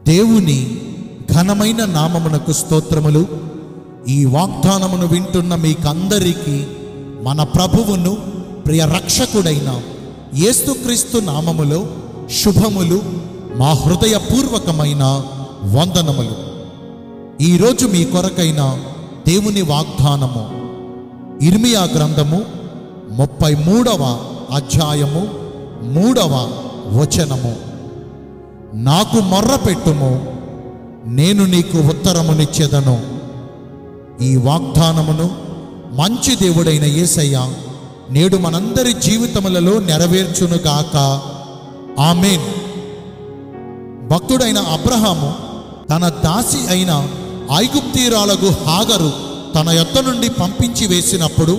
దేవుని ఘనమైన నామమునకు స్తోత్రములు ఈ వాగ్దానమును వింటున్న మీకందరికీ మన ప్రభువును ప్రియ రక్షకుడైన యేసుక్రీస్తు నామములో శుభములు మా హృదయపూర్వకమైన వందనములు ఈరోజు మీ కొరకైన దేవుని వాగ్దానము ఇర్మియా గ్రంథము ముప్పై మూడవ అధ్యాయము మూడవ వచనము నాకు మొర్ర పెట్టుము నేను నీకు ఉత్తరమునిచ్చేదను ఈ వాగ్దానమును మంచి దేవుడైన యేసయ్య నేడు మనందరి జీవితములలో నెరవేర్చునుగాక ఆమెన్ భక్తుడైన అబ్రహాము తన దాసి అయిన ఐగుప్తీరాలకు హాగరు తన యొద్ద నుండి పంపించి వేసినప్పుడు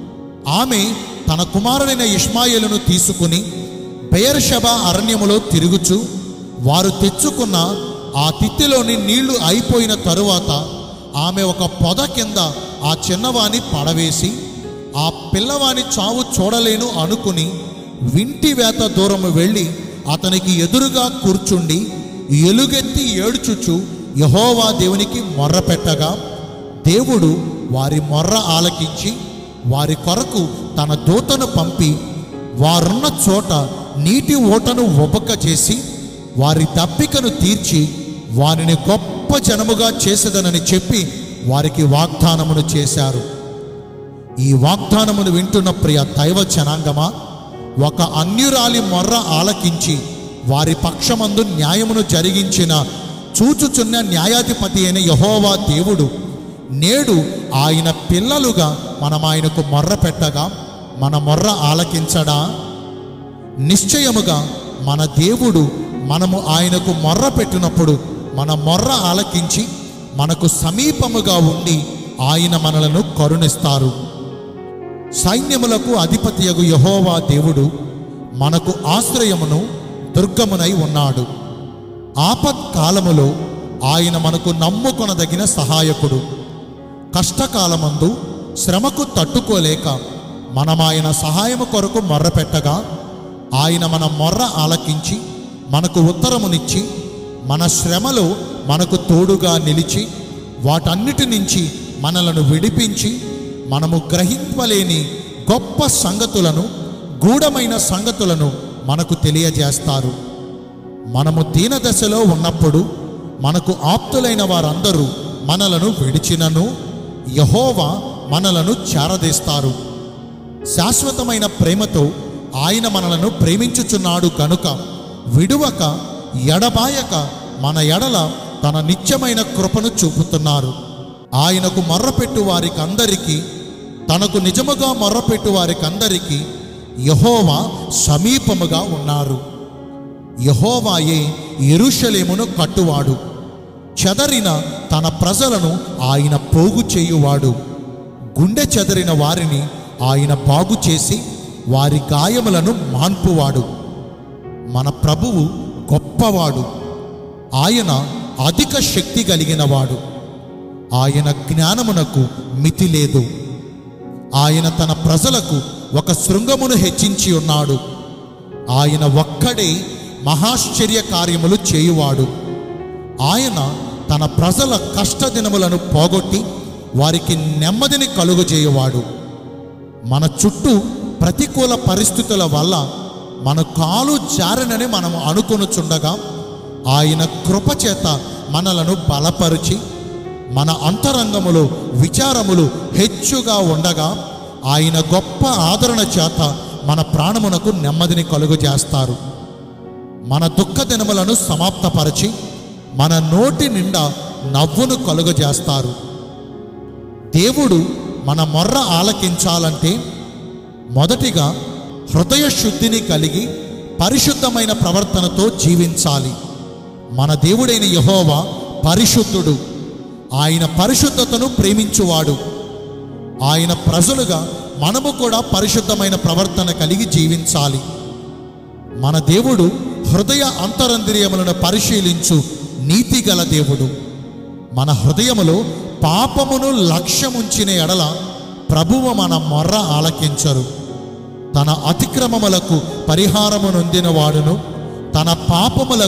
ఆమె తన కుమారుడైన ఇష్మాయేలును తీసుకుని బెయర్షబ అరణ్యములో తిరుగుచు వారు తెచ్చుకున్న ఆ తిత్తిలోని నీళ్లు అయిపోయిన తరువాత ఆమె ఒక పొద కింద ఆ చిన్నవాని పడవేసి ఆ పిల్లవాని చావు చూడలేను అనుకుని వింటి వేత దూరము వెళ్ళి అతనికి ఎదురుగా కూర్చుండి ఎలుగెత్తి ఏడుచుచు యహోవా దేవునికి మొర్ర పెట్టగా దేవుడు వారి మొర్ర ఆలకించి వారి కొరకు తన దూతను పంపి వారున్న చోట నీటి ఓటను ఒబక చేసి వారి దప్పికను తీర్చి వారిని గొప్ప జనముగా చేసేదనని చెప్పి వారికి వాగ్దానమును చేశారు ఈ వాగ్దానమును వింటున్న ప్రియ దైవ జనాంగమా ఒక అన్యురాలి మొర్ర ఆలకించి వారి పక్షమందు న్యాయమును జరిగించిన చూచుచున్న న్యాయాధిపతి అయిన యహోవా దేవుడు నేడు ఆయన పిల్లలుగా మనం ఆయనకు మొర్ర పెట్టగా మన మొర్ర ఆలకించడా నిశ్చయముగా మన దేవుడు మనము ఆయనకు మొర్ర పెట్టినప్పుడు మన మొర్ర ఆలకించి మనకు సమీపముగా ఉండి ఆయన మనలను కరుణిస్తారు సైన్యములకు అధిపతియగు యహోవా దేవుడు మనకు ఆశ్రయమును దుర్గమునై ఉన్నాడు ఆపత్కాలములో ఆయన మనకు నమ్ముకొనదగిన సహాయకుడు కష్టకాలమందు శ్రమకు తట్టుకోలేక మనం ఆయన సహాయము కొరకు మొర్రపెట్టగా ఆయన మన మొర్ర ఆలకించి మనకు ఉత్తరమునిచ్చి మన శ్రమలో మనకు తోడుగా నిలిచి వాటన్నిటి నుంచి మనలను విడిపించి మనము గ్రహింపలేని గొప్ప సంగతులను గూఢమైన సంగతులను మనకు తెలియజేస్తారు మనము దీనదశలో ఉన్నప్పుడు మనకు ఆప్తులైన వారందరూ మనలను విడిచినను యహోవా మనలను చేరదీస్తారు శాశ్వతమైన ప్రేమతో ఆయన మనలను ప్రేమించుచున్నాడు కనుక విడువక ఎడబాయక మన ఎడల తన నిత్యమైన కృపను చూపుతున్నారు ఆయనకు మొర్రపెట్టు వారికి అందరికీ తనకు నిజముగా మొర్రపెట్టు వారికి అందరికీ యహోవా సమీపముగా ఉన్నారు యహోవాయే ఎరుషలేమును కట్టువాడు చెదరిన తన ప్రజలను ఆయన పోగు చేయువాడు గుండె చెదరిన వారిని ఆయన బాగు చేసి వారి గాయములను మాన్పువాడు మన ప్రభువు గొప్పవాడు ఆయన అధిక శక్తి కలిగినవాడు ఆయన జ్ఞానమునకు మితి లేదు ఆయన తన ప్రజలకు ఒక శృంగమును హెచ్చించి ఉన్నాడు ఆయన ఒక్కడే మహాశ్చర్య కార్యములు చేయువాడు ఆయన తన ప్రజల కష్టదినములను పోగొట్టి వారికి నెమ్మదిని కలుగజేయువాడు మన చుట్టూ ప్రతికూల పరిస్థితుల వల్ల మన కాలు జారనని మనం అనుకొనుచుండగా ఆయన కృపచేత మనలను బలపరిచి మన అంతరంగములో విచారములు హెచ్చుగా ఉండగా ఆయన గొప్ప ఆదరణ చేత మన ప్రాణమునకు నెమ్మదిని కలుగజేస్తారు మన దుఃఖ దినములను సమాప్తపరచి మన నోటి నిండా నవ్వును కలుగజేస్తారు దేవుడు మన మొర్ర ఆలకించాలంటే మొదటిగా హృదయ శుద్ధిని కలిగి పరిశుద్ధమైన ప్రవర్తనతో జీవించాలి మన దేవుడైన యహోవా పరిశుద్ధుడు ఆయన పరిశుద్ధతను ప్రేమించువాడు ఆయన ప్రజలుగా మనము కూడా పరిశుద్ధమైన ప్రవర్తన కలిగి జీవించాలి మన దేవుడు హృదయ అంతరంద్రియములను పరిశీలించు నీతిగల దేవుడు మన హృదయములో పాపమును లక్ష్యముంచిన ఎడల ప్రభువు మన మొర్ర ఆలకించరు తన అతిక్రమములకు పరిహారము నొందిన వాడును తన పాపములకు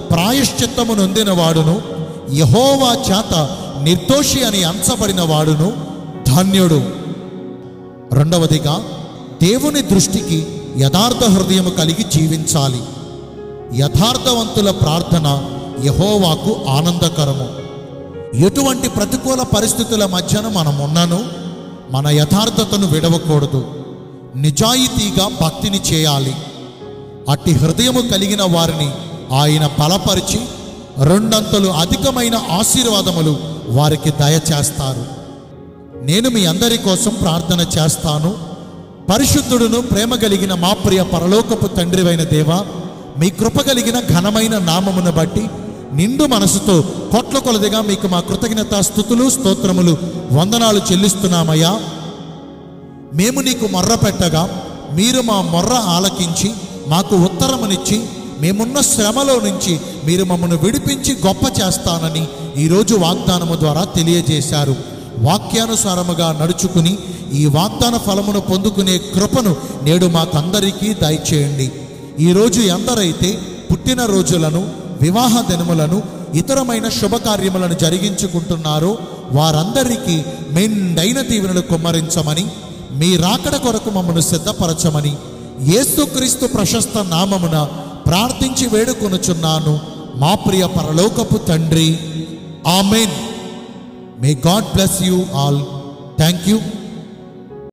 ప్రాయశ్చిత్తము నొందిన వాడును యహోవా చేత నిర్దోషి అని అంచబడిన వాడును ధన్యుడు రెండవదిగా దేవుని దృష్టికి యథార్థ హృదయము కలిగి జీవించాలి యథార్థవంతుల ప్రార్థన యహోవాకు ఆనందకరము ఎటువంటి ప్రతికూల పరిస్థితుల మధ్యన మనం ఉన్నాను మన యథార్థతను విడవకూడదు నిజాయితీగా భక్తిని చేయాలి అట్టి హృదయము కలిగిన వారిని ఆయన బలపరిచి రెండంతలు అధికమైన ఆశీర్వాదములు వారికి దయచేస్తారు నేను మీ అందరి కోసం ప్రార్థన చేస్తాను పరిశుద్ధుడును ప్రేమ కలిగిన మా ప్రియ పరలోకపు తండ్రివైన దేవ మీ కృప కలిగిన ఘనమైన నామమును బట్టి నిండు మనసుతో కొట్ల కొలదిగా మీకు మా కృతజ్ఞత స్థుతులు స్తోత్రములు వందనాలు చెల్లిస్తున్నామయ్యా మేము నీకు మొర్ర పెట్టగా మీరు మా మొర్ర ఆలకించి మాకు ఉత్తరమునిచ్చి మేమున్న శ్రమలో నుంచి మీరు మమ్మను విడిపించి గొప్ప చేస్తానని ఈరోజు వాగ్దానము ద్వారా తెలియజేశారు వాక్యానుసారముగా నడుచుకుని ఈ వాగ్దాన ఫలమును పొందుకునే కృపను నేడు మాకందరికీ దయచేయండి ఈరోజు ఎందరైతే పుట్టిన రోజులను వివాహ దినములను ఇతరమైన శుభకార్యములను జరిగించుకుంటున్నారో వారందరికీ మెండైన దీవెనలు కుమ్మరించమని మీ రాకడ కొరకు మమ్మను సిద్ధపరచమని యేసుక్రీస్తు ప్రశస్త నామమున ప్రార్థించి వేడుకొనుచున్నాను మా ప్రియ పరలోకపు తండ్రి amen may God bless you all thank you